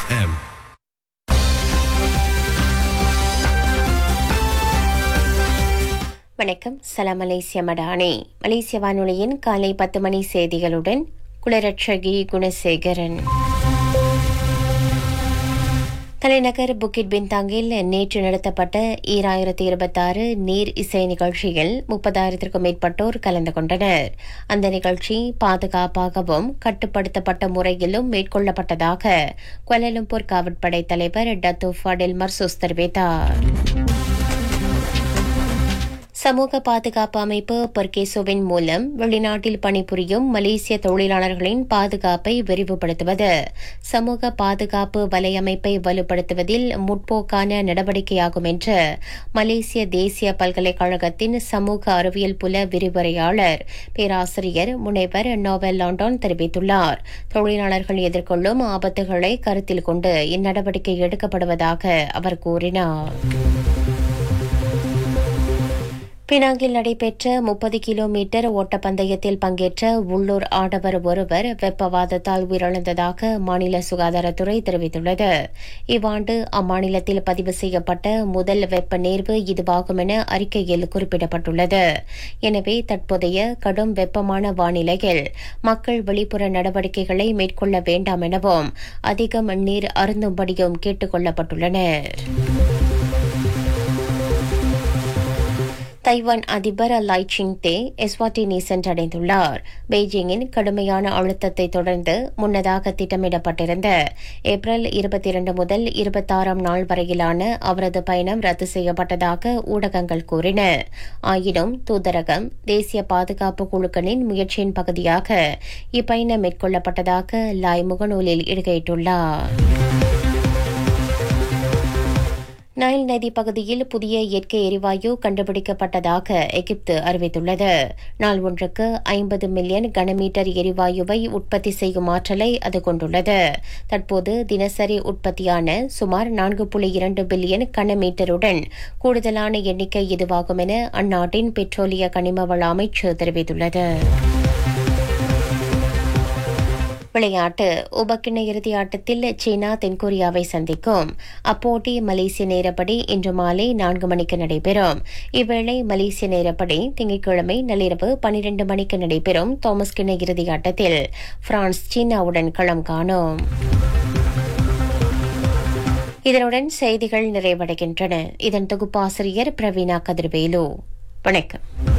FM. வணக்கம் சலாம் மலேசிய மடானி மலேசிய வானொலியின் காலை பத்து மணி செய்திகளுடன் குளரட்சகி குணசேகரன் தலைநகர் புக்கிட் பின்தாங்கில் நேற்று நடத்தப்பட்ட ஈராயிரத்தி இருபத்தாறு நீர் இசை நிகழ்ச்சியில் முப்பதாயிரத்திற்கும் மேற்பட்டோர் கலந்து கொண்டனர் அந்த நிகழ்ச்சி பாதுகாப்பாகவும் கட்டுப்படுத்தப்பட்ட முறையிலும் மேற்கொள்ளப்பட்டதாக குவலலும்பூர் காவற்படை தலைவர் டத்து ஃபடில் மர்சூஸ் தெரிவித்தார் சமூக பாதுகாப்பு அமைப்பு பர்கேசோவின் மூலம் வெளிநாட்டில் பணிபுரியும் மலேசிய தொழிலாளர்களின் பாதுகாப்பை விரிவுபடுத்துவது சமூக பாதுகாப்பு வலையமைப்பை வலுப்படுத்துவதில் முற்போக்கான நடவடிக்கையாகும் என்று மலேசிய தேசிய பல்கலைக்கழகத்தின் சமூக அறிவியல் புல விரிவுரையாளர் பேராசிரியர் முனைவர் நோவல் லாண்டான் தெரிவித்துள்ளார் தொழிலாளர்கள் எதிர்கொள்ளும் ஆபத்துகளை கருத்தில் கொண்டு இந்நடவடிக்கை எடுக்கப்படுவதாக அவர் கூறினார் பினாங்கில் நடைபெற்ற முப்பது கிலோமீட்டர் ஓட்டப்பந்தயத்தில் பங்கேற்ற உள்ளூர் ஆடவர் ஒருவர் வெப்பவாதத்தால் உயிரிழந்ததாக மாநில சுகாதாரத்துறை தெரிவித்துள்ளது இவ்வாண்டு அம்மாநிலத்தில் பதிவு செய்யப்பட்ட முதல் வெப்ப நேர்வு இதுவாகும் என அறிக்கையில் குறிப்பிடப்பட்டுள்ளது எனவே தற்போதைய கடும் வெப்பமான வானிலையில் மக்கள் வெளிப்புற நடவடிக்கைகளை மேற்கொள்ள வேண்டாம் எனவும் அதிகம் நீர் அருந்தும்படியும் கேட்டுக் கொள்ளப்பட்டுள்ளனா் தைவான் அதிபர் லை சிங்தே எஸ்வாட்டினி சென்றடைந்துள்ளார் பெய்ஜிங்கின் கடுமையான அழுத்தத்தை தொடர்ந்து முன்னதாக திட்டமிடப்பட்டிருந்த ஏப்ரல் இருபத்தி இரண்டு முதல் இருபத்தாறாம் நாள் வரையிலான அவரது பயணம் ரத்து செய்யப்பட்டதாக ஊடகங்கள் கூறின ஆயினும் தூதரகம் தேசிய பாதுகாப்பு குழுக்களின் முயற்சியின் பகுதியாக இப்பயணம் மேற்கொள்ளப்பட்டதாக லாய் முகநூலில் இடுகையிட்டுள்ளார் நைல் நதி பகுதியில் புதிய இயற்கை எரிவாயு கண்டுபிடிக்கப்பட்டதாக எகிப்து அறிவித்துள்ளது நாள் ஒன்றுக்கு ஐம்பது மில்லியன் கனமீட்டர் எரிவாயுவை உற்பத்தி செய்யும் ஆற்றலை அது கொண்டுள்ளது தற்போது தினசரி உற்பத்தியான சுமார் நான்கு புள்ளி இரண்டு பில்லியன் கனமீட்டருடன் கூடுதலான எண்ணிக்கை இதுவாகும் என அந்நாட்டின் பெட்ரோலிய கனிம வள அமைச்சு தெரிவித்துள்ளது விளையாட்டு உபக்கிண இறுதி ஆட்டத்தில் சீனா தென்கொரியாவை சந்திக்கும் அப்போட்டி மலேசிய நேரப்படி இன்று மாலை நான்கு மணிக்கு நடைபெறும் இவ்வேளை மலேசிய நேரப்படி திங்கட்கிழமை நள்ளிரவு பனிரண்டு மணிக்கு நடைபெறும் தோமஸ் கிண இறுதி ஆட்டத்தில் பிரான்ஸ் சீனாவுடன் களம் காணும் இதனுடன் செய்திகள் நிறைவடைகின்றன இதன் தொகுப்பாசிரியர் பிரவீனா கதிர்வேலு வணக்கம்